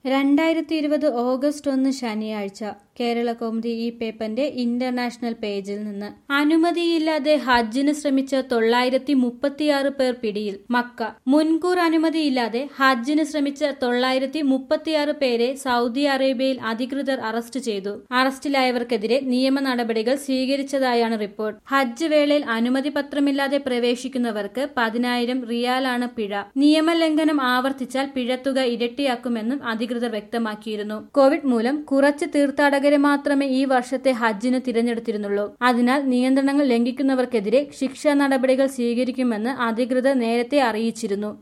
രണ്ടായിരത്തി ഇരുപത് ഓഗസ്റ്റ് ഒന്ന് ശനിയാഴ്ച കേരള കൗമുദി ഈ പേപ്പറിന്റെ ഇന്റർനാഷണൽ പേജിൽ നിന്ന് അനുമതിയില്ലാതെ ഹജ്ജിന് ശ്രമിച്ച തൊള്ളായിരത്തി മുപ്പത്തിയാറ് പേർ പിടിയിൽ മക്ക മുൻകൂർ അനുമതിയില്ലാതെ ഹജ്ജിന് ശ്രമിച്ച തൊള്ളായിരത്തി മുപ്പത്തിയാറ് പേരെ സൗദി അറേബ്യയിൽ അധികൃതർ അറസ്റ്റ് ചെയ്തു അറസ്റ്റിലായവർക്കെതിരെ നിയമ നടപടികൾ സ്വീകരിച്ചതായാണ് റിപ്പോർട്ട് ഹജ്ജ് വേളയിൽ അനുമതി പത്രമില്ലാതെ പ്രവേശിക്കുന്നവർക്ക് പതിനായിരം റിയാലാണ് പിഴ നിയമലംഘനം ആവർത്തിച്ചാൽ പിഴത്തുക ഇരട്ടിയാക്കുമെന്നും അധികൃതർ വ്യക്തമാക്കിയിരുന്നു കോവിഡ് മൂലം കുറച്ച് തീർത്ഥാടകരെ മാത്രമേ ഈ വർഷത്തെ ഹജ്ജിന് തിരഞ്ഞെടുത്തിരുന്നുള്ളൂ അതിനാൽ നിയന്ത്രണങ്ങൾ ലംഘിക്കുന്നവർക്കെതിരെ ശിക്ഷാ നടപടികൾ സ്വീകരിക്കുമെന്ന് അധികൃതർ നേരത്തെ അറിയിച്ചിരുന്നു